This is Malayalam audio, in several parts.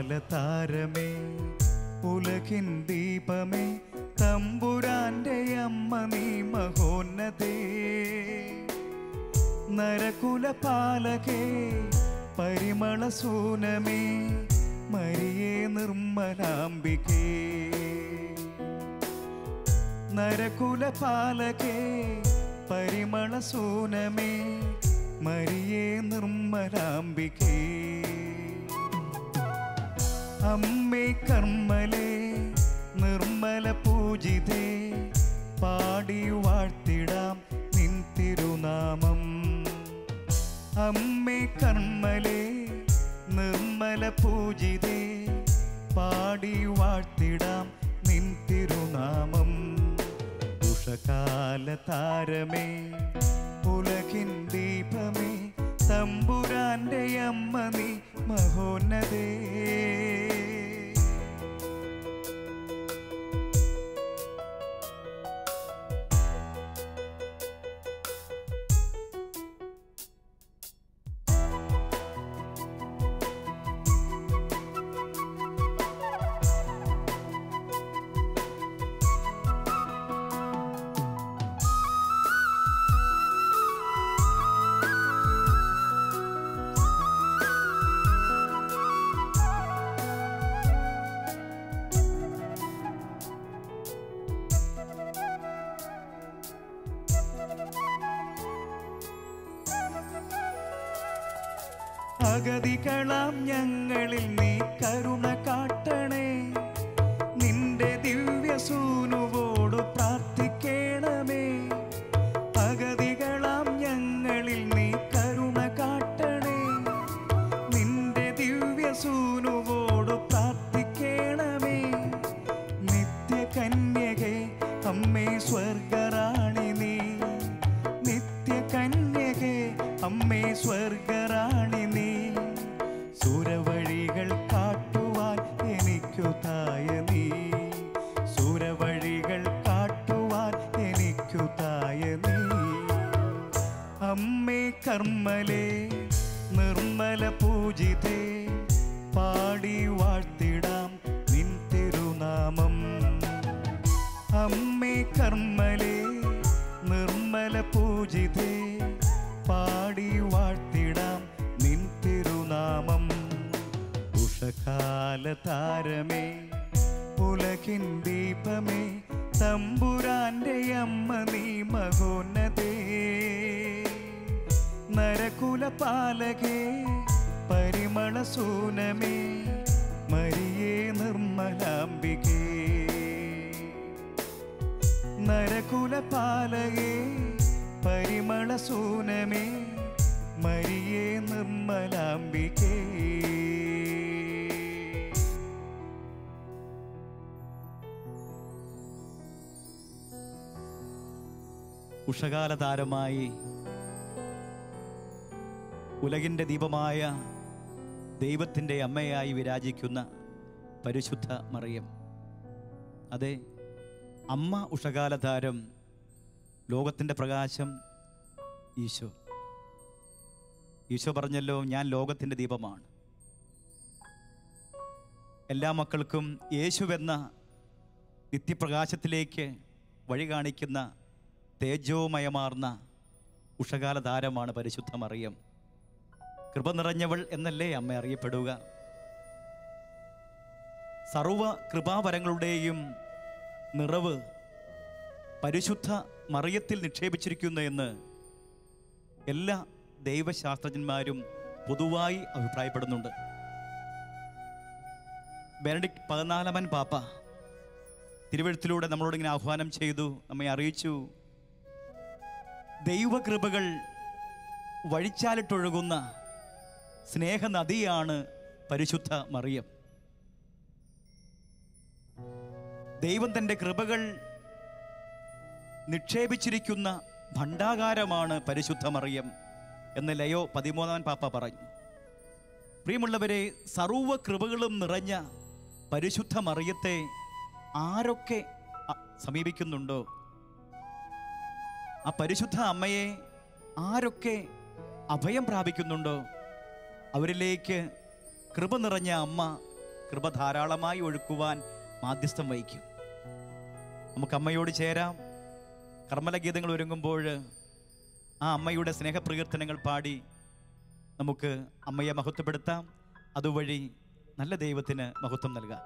ഉഷകാല താരമേ ഉലകിൻ ദീപമേ തമ്പുരാന്റെ അമ്മ നീ മഹോന്നതേ നരകുലപാലകേ പരിമള സൂനമേ മരിയേ നിർമ്മലാംബികേ നരകുലപാലകേ പരിമള സൂനമേ മരിയേ നിർമ്മലാംബികേ അമ്മേ കർമ്മലേ നിർമ്മല പൂജിതേ പാടി വാഴ്ത്തിടാം നിൻ തിരുനാമം അമ്മേ കർമ്മലേ നിർമ്മല പൂജിതേ പാടി വാഴ്ത്തിടാം നിൻ തിരുനാമം ഉഷകാല താരമേ ഉലകിൻ ദീപമേ തമ്പുരാന്റെ അമ്മ നീ മഹോന്നതേ അഗതികളാം ഞങ്ങളിൽ നീ കരുണ കാട്ടണേ നിന്റെ ദിവ്യസൂനുവോട് പ്രാർത്ഥിക്കണമേ അഗതികളാം ഞങ്ങളിൽ നീ കരുണ കാട്ടണേ നിന്റെ ദിവ്യസൂനുവോട് പ്രാർത്ഥിക്കണമേ നിത്യകന്യകെ അമ്മേ സ്വർഗറാണി നീ നിത്യകന്യകെ അമ്മേ സ്വർഗറാണി നീ സുരവഴികൾ കാട്ടുവാൻ എനിക്കു തായ നീ സുരവഴികൾ കാട്ടുവാൻ എനിക്കു തായ നീ അമ്മേ കർമ്മലേ നിർമ്മല പൂജിതേ പാടി വാഴ്ത്തിടാം നിൻ തിരുനാമം അമ്മേ കർമ്മലേ നിർമ്മല പൂജിതേ പാടി വാഴ്ത്തിടാം നിൻ തിരുനാമം ഉഷകാല താരമേ ഉലകിൻ ദീപമേ തമ്പുരാന്റെ അമ്മ നീ മഹോന്നതേ നരകുലപാലകേ പരിമള സൂനമേ മരിയേ നിർമ്മലാംബികേ നരകുലപാലകേ പരിമള സൂനമേ മരിയേ നിർമ്മലാംബികേ ഉഷകാല താരമായി ഉലകിൻ്റെ ദീപമായ ദൈവത്തിൻ്റെ അമ്മയായി വിരാജിക്കുന്ന പരിശുദ്ധ മറിയം അതെ അമ്മ ഉഷകാല താരം ലോകത്തിൻ്റെ പ്രകാശം ഈശോ ഈശോ പറഞ്ഞല്ലോ ഞാൻ ലോകത്തിൻ്റെ ദീപമാണ് എല്ലാ മക്കൾക്കും യേശുവെന്ന നിത്യപ്രകാശത്തിലേക്ക് വഴി കാണിക്കുന്ന തേജോമയമാർന്ന ഉഷകാല താരമാണ് പരിശുദ്ധ മറിയം കൃപ നിറഞ്ഞവൾ എന്നല്ലേ അമ്മ അറിയപ്പെടുക സർവ കൃപാവരങ്ങളുടെയും നിറവ് പരിശുദ്ധ മറിയത്തിൽ നിക്ഷേപിച്ചിരിക്കുന്നു എന്ന് എല്ലാ ദൈവശാസ്ത്രജ്ഞന്മാരും പൊതുവായി അഭിപ്രായപ്പെടുന്നുണ്ട് ബെനഡിക്ട് പതിനാലാമൻ പാപ്പ തിരുവഴുത്തിലൂടെ നമ്മളോട് ഇങ്ങനെ ആഹ്വാനം ചെയ്തു നമ്മെ അറിയിച്ചു ദൈവകൃപകൾ വഴിച്ചാലിട്ടൊഴുകുന്ന സ്നേഹനദിയാണ് പരിശുദ്ധ മറിയം ദൈവം തൻ്റെ കൃപകൾ നിക്ഷേപിച്ചിരിക്കുന്ന ഭണ്ഡാകാരമാണ് പരിശുദ്ധ മറിയം എന്ന് ലയോ പതിമൂന്നാം പാപ്പ പറഞ്ഞു പ്രിയമുള്ളവരെ സർവ കൃപകളും നിറഞ്ഞ പരിശുദ്ധ മറിയത്തെ ആരൊക്കെ അ- സമീപിക്കുന്നുണ്ടോ ആ പരിശുദ്ധ അമ്മയെ ആരൊക്കെ അഭയം പ്രാപിക്കുന്നുണ്ടോ അവരിലേക്ക് കൃപ നിറഞ്ഞ അമ്മ കൃപ ധാരാളമായി ഒഴുക്കുവാൻ മാധ്യസ്ഥം വഹിക്കും നമുക്ക് അമ്മയോട് ചേരാം കർമ്മലഗീതങ്ങൾ ഒരുങ്ങുമ്പോൾ ആ അമ്മയുടെ സ്നേഹപ്രകീർത്തനങ്ങൾ പാടി നമുക്ക് അമ്മയെ മഹത്വപ്പെടുത്താം അതുവഴി നല്ല ദൈവത്തിന് മഹത്വം നൽകാം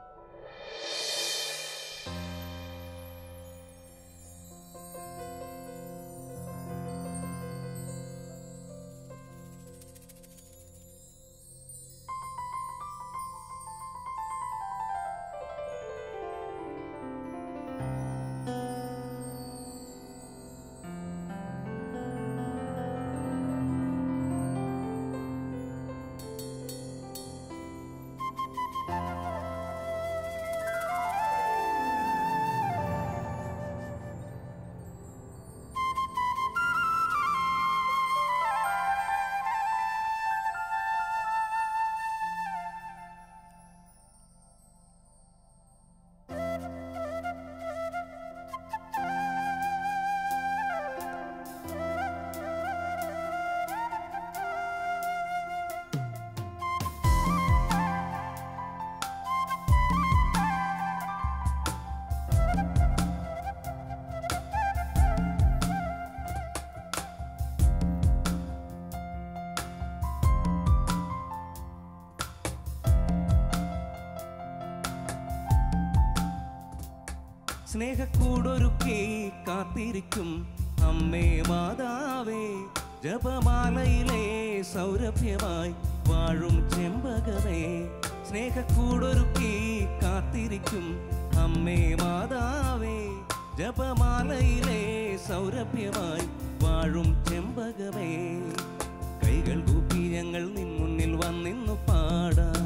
സ്നേഹക്കൂടൊരുക്കി കാത്തിരിക്കും അമ്മേ മാതാവേ ജപമാലയിലെ സൗരഭ്യമായി വാഴും ചെമ്പകമേ സ്നേഹക്കൂടൊരുക്കി കാത്തിരിക്കും അമ്മേ മാതാവേ ജപമാലയിലെ സൗരഭ്യമായി വാഴും ചെമ്പകമേ കൈകൾ കൂപ്പി ഞങ്ങൾ നിൻ മുന്നിൽ വന്നിന്നു പാടാം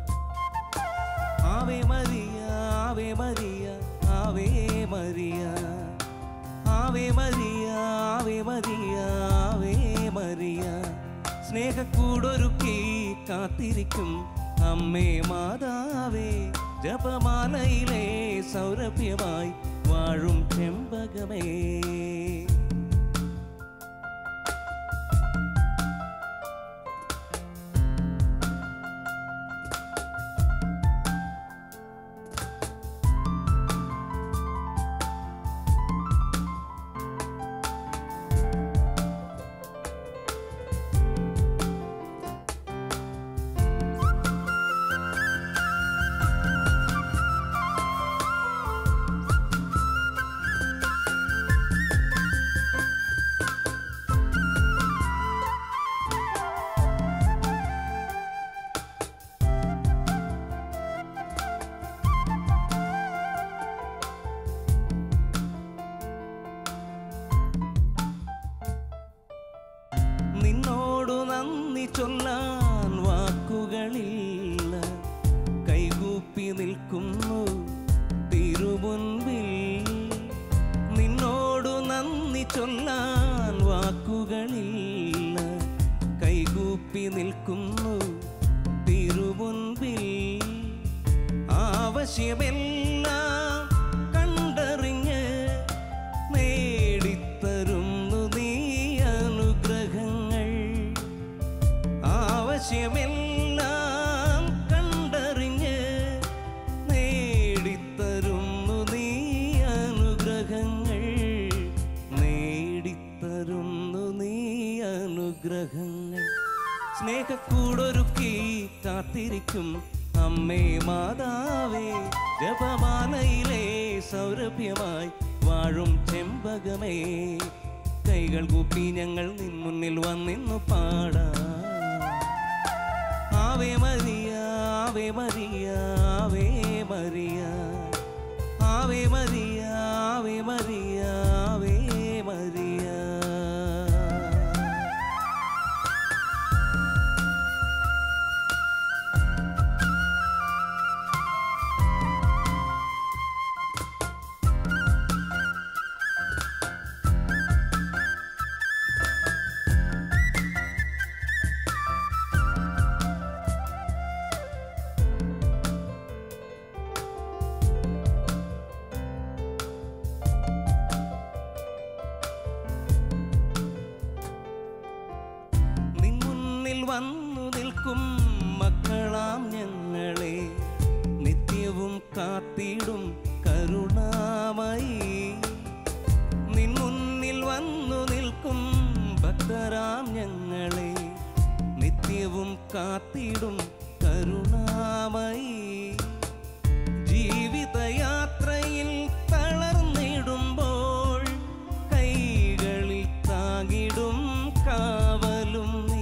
ആവേ മരിയ ആവേ മരിയ ആവേ മരിയ ആവേ മരിയ ആവേ മരിയ ആവേ മരിയ സ്നേഹക്കൂടൊരുക്കി കാത്തിരിക്കും അമ്മേ മാതാവേ ജപമാലയിലെ സൗരഭ്യമായി വാഴും ചെമ്പകമേ നിന്നോടു നന്ദി ചൊല്ലാൻ വാക്കുകളില്ല കൈകൂപ്പി നിൽക്കുന്നു തിരുമുൻപിൽ നിന്നോടു നന്ദി ചൊല്ലാൻ വാക്കുകളില്ല കൈകൂപ്പി നിൽക്കുന്നു തിരുമുൻപിൽ ആവശ്യമെല്ലാം കണ്ടറിഞ്ഞ് നേടിത്തരുന്നു നീ അനുഗ്രഹങ്ങൾ ആവശ്യമെല്ലാം കണ്ടറിഞ്ഞ് നേടിത്തരുന്നു നീ അനുഗ്രഹങ്ങൾ നേടിത്തരുന്നു നീ അനുഗ്രഹങ്ങൾ സ്നേഹക്കൂടൊരുക്കി കാത്തിരിക്കും അമ്മേ മാതാവേ ജപമാലയിലെ സൗരഭ്യമായി വാഴും ചെമ്പകമേ കൈകൾ കൂപ്പി ഞങ്ങൾ നിൻ മുന്നിൽ വന്നിന്നു പാടാം ആവേ മരിയ ആവേ മരിയ ആവേ മരിയ ആവേ മരിയ ആവേ മരിയ ആവേ മരിയ നിൻ മുന്നിൽ വന്നു നിൽക്കും മക്കളാം ഞങ്ങളെ കാത്തിടും കരുണാമയി നിൻ മുന്നിൽ വന്നു നിൽക്കും ഭക്തരാം ഞങ്ങളെ നിത്യവും കാത്തിടും കരുണാമയി ജീവിതയാത്രയിൽ തളർന്നിടുമ്പോൾ കൈകളിൽ താങ്ങിടും കാവലും നീ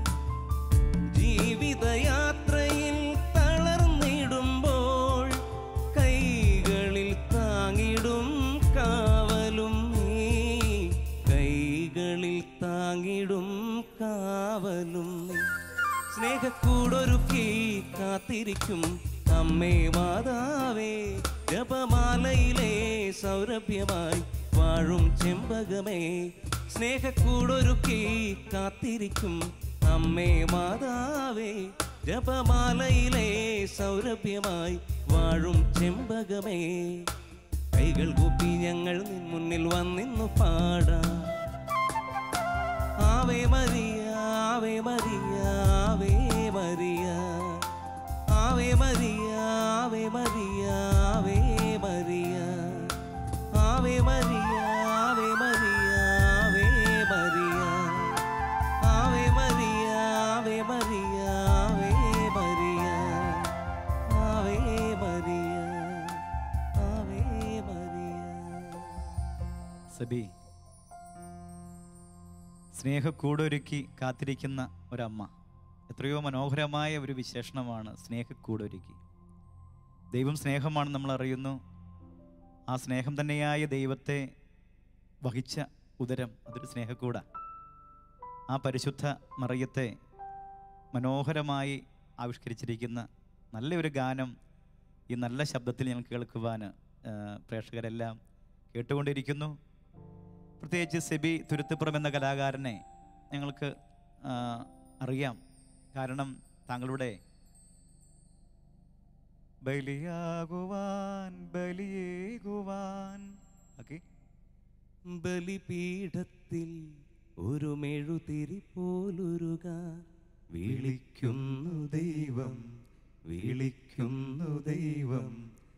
ജീവിതയാത്രയിൽ തളർന്നിടുമ്പോൾ കൈകളിൽ താങ്ങിടും കാവലും നീ കൈകളിൽ താങ്ങിടും കാവലും നീ സ്നേഹക്കൂടൊരുക്കി കാത്തിരിക്കും അമ്മേ മാതാവേ ജപമാലയിലെ സൗരഭ്യമായി വാഴും ചെമ്പകമേ സ്നേഹക്കൂടൊരുക്കി കാത്തിരിക്കും അമ്മേ മാതാവേ ജപമാലയിലെ സൗരഭ്യമായി വാഴും ചെമ്പകമേ കൈകൾ കൂപ്പി ഞങ്ങൾ നിൻ മുന്നിൽ വന്നിന്നു പാടാം ആവേ മരിയ ആവേ മരിയ ആവേ മരിയ ആവേ മരിയ ആവേ മരിയ ആവേ മരിയ ആവേ മരിയ ആവേ മരിയ ആവേ മരിയ ആവേ മരിയ ആവേ മരിയ ആവേ മരിയ ആവേ മരിയ ആവേ മരിയ സബി സ്നേഹക്കൂടൊരുക്കി കാത്തിരിക്കുന്ന ഒരമ്മ എത്രയോ മനോഹരമായ ഒരു വിശേഷണമാണ് സ്നേഹക്കൂടൊരുക്കി ദൈവം സ്നേഹമാണ് നമ്മൾ അറിയുന്നു ആ സ്നേഹം തന്നെയായ ദൈവത്തെ വഹിച്ച ഉദരം അതൊരു സ്നേഹക്കൂട ആ പരിശുദ്ധ മറിയത്തെ മനോഹരമായി ആവിഷ്കരിച്ചിരിക്കുന്ന നല്ലൊരു ഗാനം ഈ നല്ല ശബ്ദത്തിൽ ഞങ്ങൾ കേൾക്കുവാൻ ആ, പ്രേക്ഷകരെല്ലാം കേട്ടുകൊണ്ടിരിക്കുന്നു പ്രത്യേകിച്ച് സെബി തുരുത്തിപ്പുറം എന്ന കലാകാരനെ ഞങ്ങൾക്ക് ആ, അറിയാം കാരണം താങ്കളുടെ ബലിയാകുവാൻ ബലിയേകുവാൻ ഓക്കെ ബലിപീഠത്തിൽ ഒരു മെഴുതിരി പോലുരുകാൻ വിളിക്കുന്നു ദൈവം വിളിക്കുന്നു ദൈവം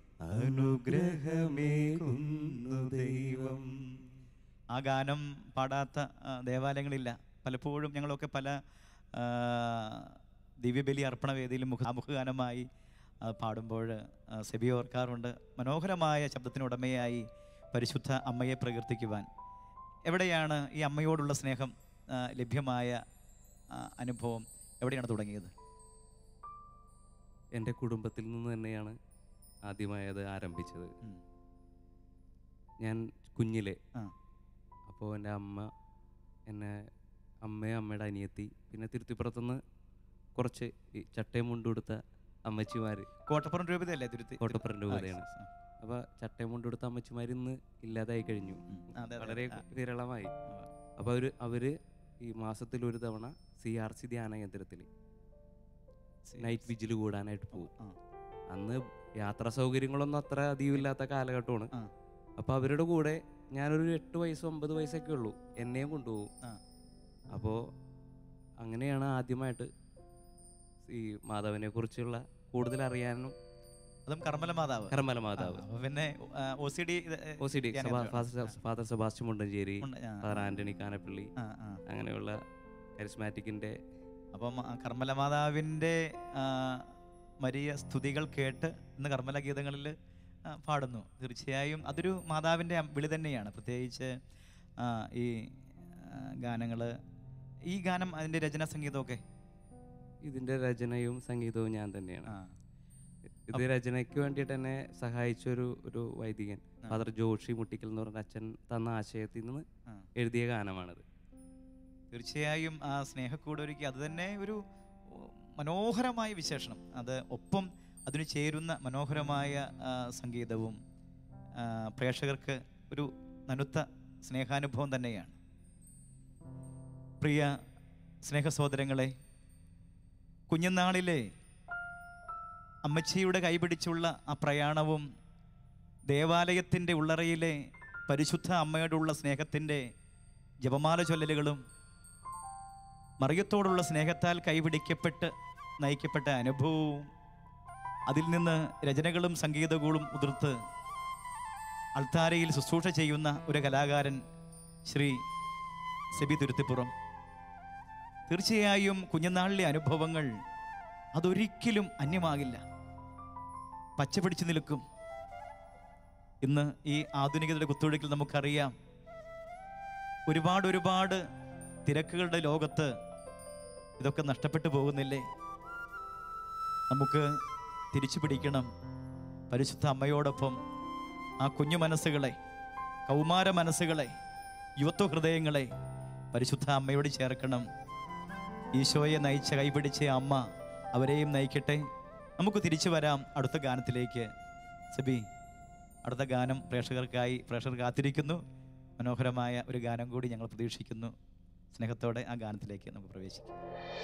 അനുഗ്രഹമേകുന്നു ദൈവം ആ ഗാനം പാടാത്ത ആ, ദേവാലയങ്ങളില്ല പലപ്പോഴും ഞങ്ങളൊക്കെ പല ആ, ദിവ്യബലി അർപ്പണ വേദിയിലും മുഖ ആമുഖ ഗാനമായി ആ, പാടുമ്പോൾ ആ, സെബി ഓർക്കാറുണ്ട് മനോഹരമായ ശബ്ദത്തിനുടമയായി പരിശുദ്ധ അമ്മയെ പ്രകീർത്തിക്കുവാൻ എവിടെയാണ് ഈ അമ്മയോടുള്ള സ്നേഹം ആ, ലഭ്യമായ ആ, അനുഭവം എവിടെയാണ് തുടങ്ങിയത് എൻ്റെ കുടുംബത്തിൽ നിന്ന് തന്നെയാണ് ആദ്യമായി അത് ആരംഭിച്ചത് ഉം. ഞാൻ കുഞ്ഞിലെ ആ. അപ്പോൾ എൻ്റെ അമ്മ എന്നെ അമ്മയും അമ്മയുടെ അനിയത്തി പിന്നെ തിരുത്തിപ്പുറത്തുനിന്ന് കുറച്ച് ഈ ചട്ടയും മുണ്ടുകൊടുത്ത അമ്മച്ചിമാർ കോട്ടപ്പുറം രൂപതയല്ലേ തുരുത്തി കോട്ടപ്പുറം ആ, രൂപതയാണ്. yes, yes, അപ്പോൾ ചട്ടയും മുണ്ടുകൊടുത്ത അമ്മച്ചിമാർ ഇന്ന് ഇല്ലാതായി കഴിഞ്ഞു ഉം. അതെ, അതെ, വളരെ ആ. വിരളമായി ആ. അപ്പോൾ അവർ അവർ ഈ മാസത്തിൽ ഒരു തവണ സി ആർ സി ധ്യാന കേന്ദ്രത്തിൽ നൈറ്റ് വിജിൽ കൂടാനായിട്ട് പോകും ആ. അന്ന് യാത്രാ സൗകര്യങ്ങളൊന്നും അത്ര അധികം ഇല്ലാത്ത കാലഘട്ടമാണ് ആ. അപ്പോൾ അവരുടെ കൂടെ ഞാനൊരു എട്ട് വയസ്സ് ഒമ്പത് വയസ്സൊക്കെ ഉള്ളൂ എന്നെയും കൊണ്ടുപോകും ആ. അപ്പോൾ അങ്ങനെയാണ് ആദ്യമായിട്ട് ഈ മാധവനെ കുറിച്ചുള്ള കൂടുതൽ അറിയാനും അതും കർമ്മല മാതാവ് കർമ്മല മാതാവ് ആ, അപ്പൊ പിന്നെ O C D O C D father Sebastian Mundancheri father Antony Kanappally അങ്ങനെയുള്ള കരിസ്മാറ്റിക്കിന്റെ അപ്പം ആ കർമ്മല മാതാവിൻ്റെ ആ, മരിയ സ്തുതികൾ കേട്ട് ഇന്ന് കർമ്മല ഗീതങ്ങളിൽ പാടുന്നു തീർച്ചയായും അതൊരു മാതാവിൻ്റെ വിളി തന്നെയാണ് പ്രത്യേകിച്ച് ആ, ഈ ഗാനങ്ങൾ ഈ ഗാനം അതിൻ്റെ രചന സംഗീതമൊക്കെ ഇതിന്റെ രചനയും സംഗീതവും ഞാൻ തന്നെയാണ് ആ ഇത് രചനയ്ക്ക് വേണ്ടിയിട്ട് എന്നെ സഹായിച്ച ഒരു ഒരു വൈദികൻ ആ. ഫാദർ ജോഷി മുട്ടിക്കൽ എന്ന് പറഞ്ഞ അച്ഛൻ തന്ന ആശയത്തിൽ നിന്ന് ആ. എഴുതിയ ഗാനമാണിത് തീർച്ചയായും ആ സ്നേഹക്കൂടൊരുക്കി അത് തന്നെ ഒരു ഓ, മനോഹരമായ വിശേഷണം അത് ഒപ്പം അതിന് ചേരുന്ന മനോഹരമായ ആ, സംഗീതവും ആ, പ്രേക്ഷകർക്ക് ഒരു നനുത്ത സ്നേഹാനുഭവം തന്നെയാണ് പ്രിയ സ്നേഹ സഹോദരങ്ങളെ കുഞ്ഞുനാളിലെ അമ്മച്ചിയുടെ കൈപിടിച്ചുള്ള ആ പ്രയാണവും ദേവാലയത്തിൻ്റെ ഉള്ളറയിലെ പരിശുദ്ധ അമ്മയോടുള്ള സ്നേഹത്തിൻ്റെ ജപമാല ചൊല്ലലുകളും മറിയത്തോടുള്ള സ്നേഹത്താൽ കൈപിടിക്കപ്പെട്ട് നയിക്കപ്പെട്ട അനുഭവവും അതിൽ നിന്ന് രചനകളും സംഗീതങ്ങളും ഉതിർത്ത് അൾത്താരയിൽ ശുശ്രൂഷ ചെയ്യുന്ന ഒരു കലാകാരൻ ശ്രീ സെബി തുരുത്തിപ്പുറം തീർച്ചയായും കുഞ്ഞുനാളിലെ അനുഭവങ്ങൾ അതൊരിക്കലും അന്യമാകില്ല പച്ച പിടിച്ചു നിൽക്കും ഇന്ന് ഈ ആധുനികതയുടെ കുത്തൊഴുക്കിൽ നമുക്കറിയാം ഒരുപാട് ഒരുപാട് തിരക്കുകളുടെ ലോകത്ത് ഇതൊക്കെ നഷ്ടപ്പെട്ടു പോകുന്നില്ലേ നമുക്ക് തിരിച്ചു പിടിക്കണം പരിശുദ്ധ അമ്മയോടൊപ്പം ആ കുഞ്ഞു മനസ്സുകളെ കൗമാര മനസ്സുകളെ യുവത്വ ഹൃദയങ്ങളെ പരിശുദ്ധ അമ്മയോട് ചേർക്കണം ഈശോയെ നയിച്ച കൈപിടിച്ച അമ്മ അവരെയും നയിക്കട്ടെ നമുക്ക് തിരിച്ചു വരാം അടുത്ത ഗാനത്തിലേക്ക് സബി അടുത്ത ഗാനം പ്രേക്ഷകർക്കായി പ്രേക്ഷകർ കാത്തിരിക്കുന്നു മനോഹരമായ ഒരു ഗാനം കൂടി ഞങ്ങൾ പ്രതീക്ഷിക്കുന്നു സ്നേഹത്തോടെ ആ ഗാനത്തിലേക്ക് നമുക്ക് പ്രവേശിക്കാം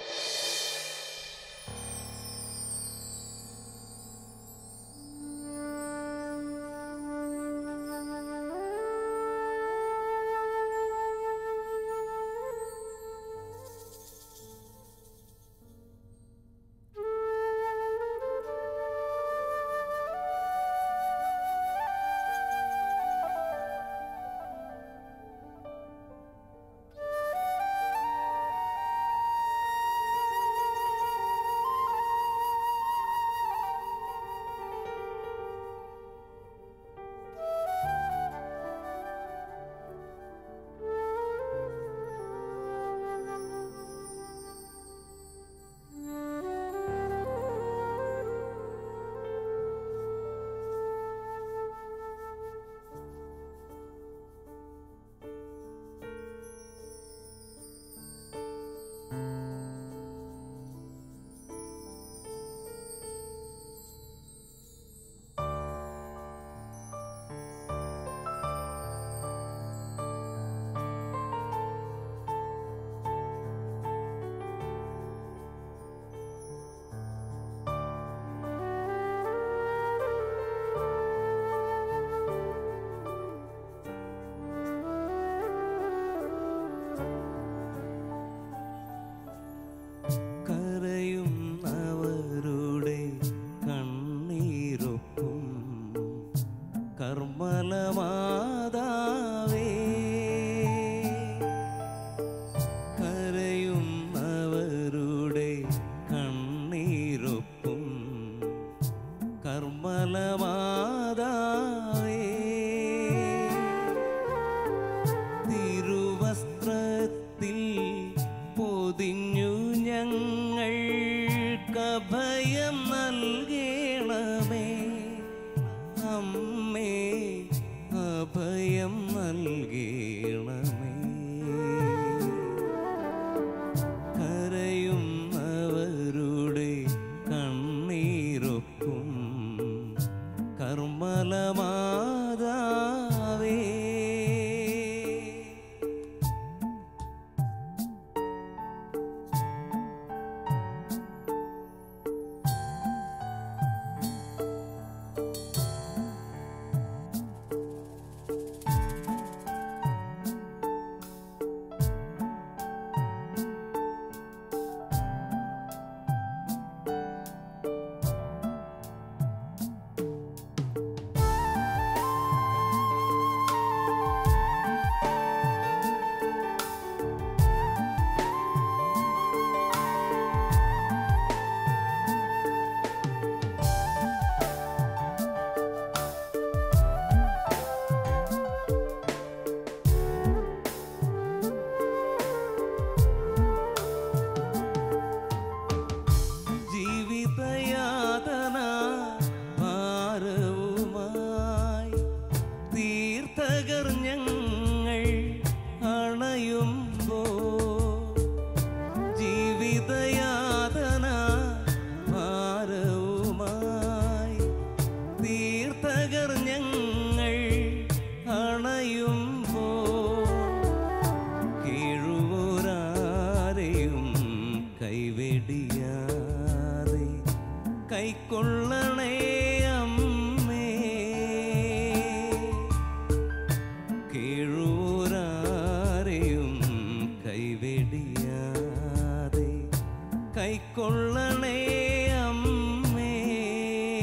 കരയുന്നവരുടെ കണ്ണീരൊപ്പും കർമ്മലമാതാവേ കരയുന്നവരുടെ കണ്ണീരൊപ്പും കർമ്മലമാതാവേ തിരുവസ്ത്രത്തിൽ പൊതിഞ്ഞു ഞങ്ങൾക്കഭയം നൽകണമേ അമ്മേ അഭയം നൽകണമേ കരയുന്നവരുടെ കണ്ണീരൊക്കും കർമ്മലമാതാവേ ജീവിതയാതന ഭാരവുമായി തീർത്ഥകർ ഞങ്ങൾ അണയുമ്പോ ജീവിതയാതന ഭാരവുമായി തീർത്ഥകർ ഞങ്ങൾ അണയുമ്പോ കീഴുവോരാരെയും കൈവെടിയാതെ കൈക്കൊള്ളണേ അമ്മേ കീഴുവോരാരെയും കൈവെടിയാതെ കൈക്കൊള്ളണേ അമ്മേ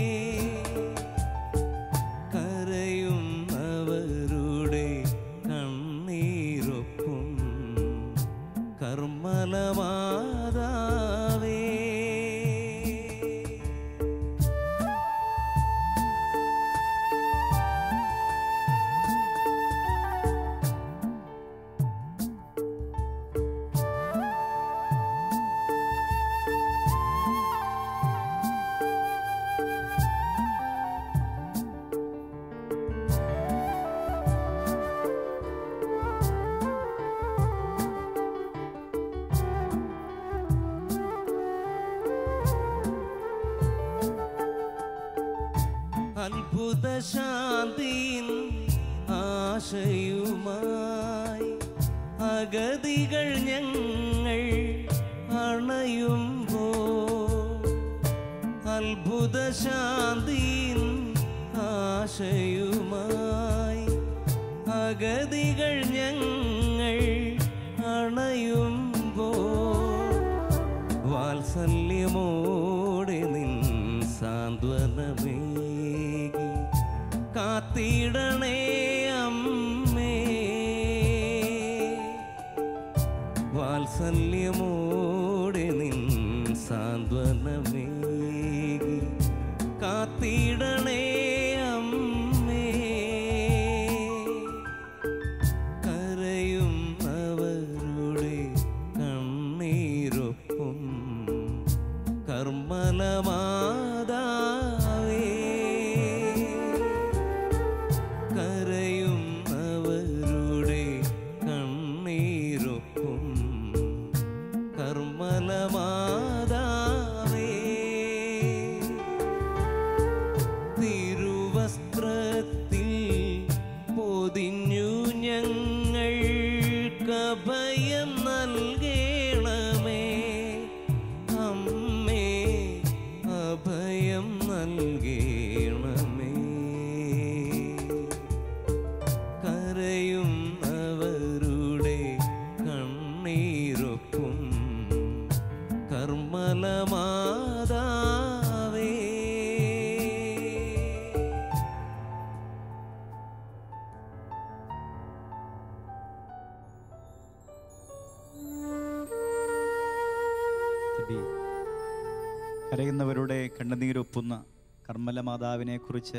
അത്ഭുത ശാന്തിൻ ആശയുമായി അഗതികൾ ഞങ്ങൾ അണയുമ്പോ അത്ഭുത ശാന്തിൻ ആശയുമായി അഗതികൾ ഞങ്ങൾ അണയുമ്പോ വാത്സല്യമോടെ നിൻ സാന്ത്വനമേകി കാത്തിടണേ അമ്മേ വാത്സല്യമോടെ നിൻ സാന്ത്വനമേകി കാത്തിടണേ അമ്മേ കരയുന്നവരുടെ കണ്ണീരൊപ്പം കർമ്മലമാതാവേ കരയുന്നവരുടെ കണ്ണീരൊപ്പം കർമ്മലമാതാവേ തിരുവസ്ത്രത്തിൽ പൊതിഞ്ഞു ഞങ്ങൾക്കഭയം നൽകണമേ അമ്മേ അഭയം നൽകണമേ കരയുന്നവരുടെ കണ്ണീരൊപ്പം കർമ്മലമാതാവേ നബി, കരയുന്നവരുടെ കണ്ണുനീരൊപ്പുന്ന കർമ്മല മാതാവിനെ കുറിച്ച്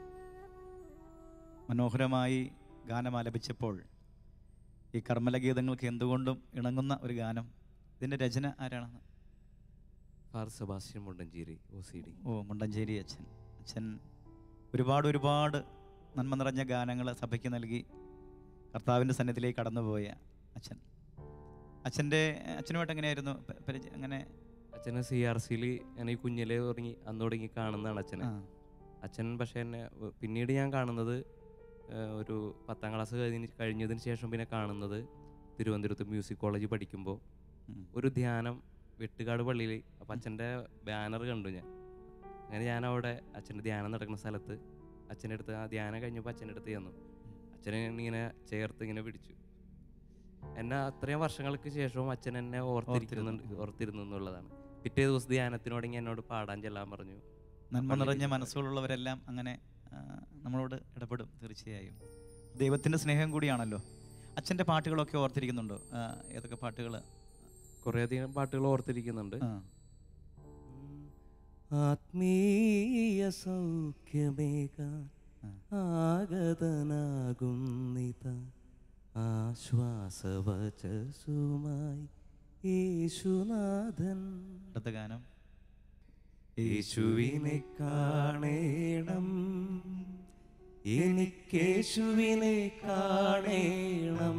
മനോഹരമായി ഗാനം ആലപിച്ചപ്പോൾ ഈ കർമ്മല ഗീതങ്ങൾക്ക് എന്തുകൊണ്ടും ഇണങ്ങുന്ന ഒരു ഗാനം ഇതിൻ്റെ രചന ആരാണെന്ന് father Sebastian Mundancheri O C D ഓ മുണ്ടഞ്ചേരി അച്ഛൻ അച്ഛൻ ഒരുപാട് ഒരുപാട് നന്മ നിറഞ്ഞ ഗാനങ്ങൾ സഭയ്ക്ക് നൽകി കർത്താവിൻ്റെ സന്നിധിയിലേക്ക് കടന്നുപോയ അച്ഛൻ അച്ഛൻ്റെ അച്ഛനുമായിട്ട് എങ്ങനെയായിരുന്നു പ- പരിചയം അങ്ങനെ അച്ഛനെ സി ആർ സിയിൽ ഞാൻ ഈ കുഞ്ഞിലെ തുടങ്ങി അന്ന് തുടങ്ങി കാണുന്നതാണ് അച്ഛനെ ആ അച്ഛൻ പക്ഷേ എന്നെ വ- പിന്നീട് ഞാൻ കാണുന്നത് ഏഹ്, ഒരു പത്താം ക്ലാസ് കഴിഞ്ഞ് കഴിഞ്ഞതിന് ശേഷം പിന്നെ കാണുന്നത് തിരുവനന്തപുരത്ത് മ്യൂസിക് കോളേജിൽ പഠിക്കുമ്പോൾ ഉം. ഒരു ധ്യാനം വെട്ടുകാട് പള്ളിയിൽ അപ്പം അച്ഛൻ്റെ ബാനർ കണ്ടു ഞാൻ അങ്ങനെ ഞാൻ അവിടെ അച്ഛൻ്റെ ധ്യാനം നടക്കുന്ന സ്ഥലത്ത് അച്ഛൻ്റെ അടുത്ത് ആ ധ്യാനം കഴിഞ്ഞപ്പോൾ അച്ഛൻ്റെ അടുത്ത് ചെന്നു അച്ഛനെ ഇങ്ങനെ ചേർത്ത് ഇങ്ങനെ പിടിച്ചു എന്നെ അത്രയും വർഷങ്ങൾക്ക് ശേഷവും അച്ഛൻ എന്നെ ഓർത്തിരിക്കുന്നുണ്ട് ഓർത്തിരുന്നു. ഓർത്തിരുന്നു എന്നുള്ളതാണ് പിറ്റേ ദിവസം ധ്യാനത്തിനോടെങ്കിൽ എന്നോട് പാടാൻ ചെല്ലാൻ പറഞ്ഞു നന്മ പള്ളിയിൽ നിറഞ്ഞ ഇരിക്കുന്ന- മനസ്സുകളുള്ളവരെല്ലാം അങ്ങനെ ആ, നമ്മളോട് ഇടപെടും തീർച്ചയായും ദൈവത്തിൻ്റെ സ്നേഹം കൂടിയാണല്ലോ അച്ഛൻ്റെ പാട്ടുകളൊക്കെ ഓർത്തിരിക്കുന്നുണ്ടോ ആ, ഏതൊക്കെ പാട്ടുകൾ കുറേയധികം പാട്ടുകൾ ഓർത്തിരിക്കുന്നുണ്ട് ആ ആത്മീയ സൗഖ്യമേകാൻ ആ. ആഗതനാകുന്നിത ആശ്വാസവചസുമായി യേശുനാഥൻ അടുത്ത ഗാനം യേശുവിനെ കാണേണം എനിക്കേശുവിനെ കാണേണം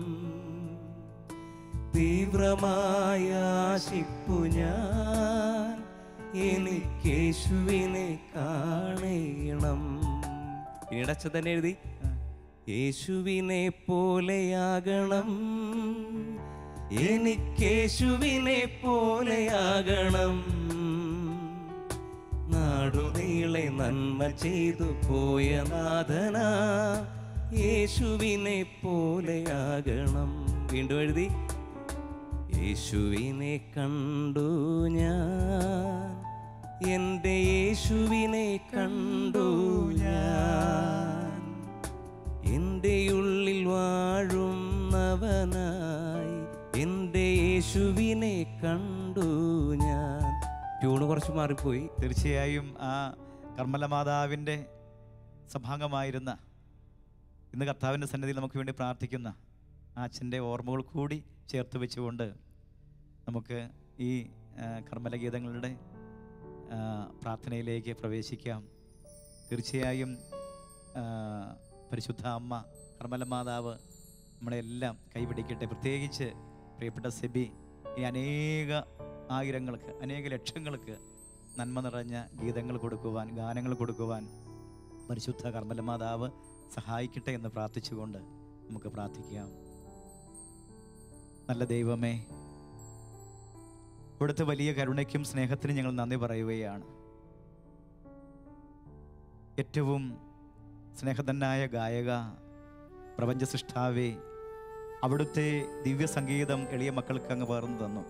തീവ്രമായ ആശിപ്പു ഞാൻ എനിക്കേശുവിനെ കാണേണം പിന്നീട് അച്ഛൻ തന്നെ എഴുതി ആ. യേശുവിനെ പോലെയാകണം എനിക്കേശുവിനെ പോലെയാകണം നാടുനീളെ നന്മ ചെയ്തു പോയ നാഥന യേശുവിനെ പോലെയാകണം വീണ്ടും എഴുതി യേശുവിനെ കണ്ടു ഞാൻ എൻ്റെ യേശുവിനെ കണ്ടു ഞാൻ എൻ്റെ ഉള്ളിൽ വാഴുന്നവനായി എൻ്റെ യേശുവിനെ കണ്ടു ഞാൻ ട്യൂണ് കുറച്ച് മാറിപ്പോയി തീർച്ചയായും ആ കർമ്മല മാതാവിൻ്റെ സഭാംഗമായിരുന്ന ഇന്ന് കർത്താവിൻ്റെ സന്നിധിയിൽ നമുക്ക് വേണ്ടി പ്രാർത്ഥിക്കുന്ന ആ അച്ഛൻ്റെ ഓർമ്മകൾ കൂടി ചേർത്ത് വെച്ചുകൊണ്ട് നമുക്ക് ഈ ആ, കർമ്മല ഗീതങ്ങളുടെ ആ, പ്രാർത്ഥനയിലേക്ക് പ്രവേശിക്കാം തീർച്ചയായും ആ, പരിശുദ്ധ അമ്മ കർമ്മല മാതാവ് നമ്മളെല്ലാം കൈപിടിക്കട്ടെ പ്രത്യേകിച്ച് പ്രിയപ്പെട്ട സെബി ഈ അനേക ആയിരങ്ങൾക്ക് അനേക ലക്ഷങ്ങൾക്ക് നന്മ നിറഞ്ഞ ഗീതങ്ങൾ കൊടുക്കുവാൻ ഗാനങ്ങൾ കൊടുക്കുവാൻ പരിശുദ്ധ കർമ്മല മാതാവ് സഹായിക്കട്ടെ എന്ന് പ്രാർത്ഥിച്ചുകൊണ്ട് നമുക്ക് പ്രാർത്ഥിക്കാം നല്ല ദൈവമേ ഇവിടുത്തെ വലിയ കരുണയ്ക്കും സ്നേഹത്തിനും ഞങ്ങൾ നന്ദി പറയുകയാണ് ഏറ്റവും സ്നേഹധനായ ഗായക പ്രപഞ്ച സൃഷ്ടാവേ അവിടുത്തെ ദിവ്യ സംഗീതം എളിയ മക്കൾക്ക് അങ്ങ് പകർന്നു തന്നു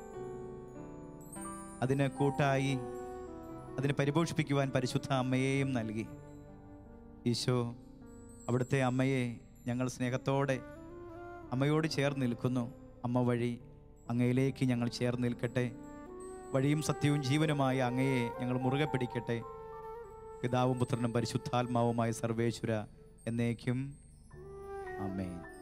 അതിന് കൂട്ടായി അതിനെ പരിപോഷിപ്പിക്കുവാൻ പരിശുദ്ധ അമ്മയെയും നൽകി ഈശോ അവിടുത്തെ അമ്മയെ ഞങ്ങൾ സ്നേഹത്തോടെ അമ്മയോട് ചേർന്ന് നിൽക്കുന്നു അമ്മ വഴി അങ്ങയിലേക്ക് ഞങ്ങൾ ചേർന്ന് നിൽക്കട്ടെ വഴിയും സത്യവും ജീവനുമായ അങ്ങയെ ഞങ്ങൾ മുറുകെ പിടിക്കട്ടെ പിതാവും പുത്രനും പരിശുദ്ധാത്മാവുമായ സർവേശ്വര എന്നേക്കും അമ്മേ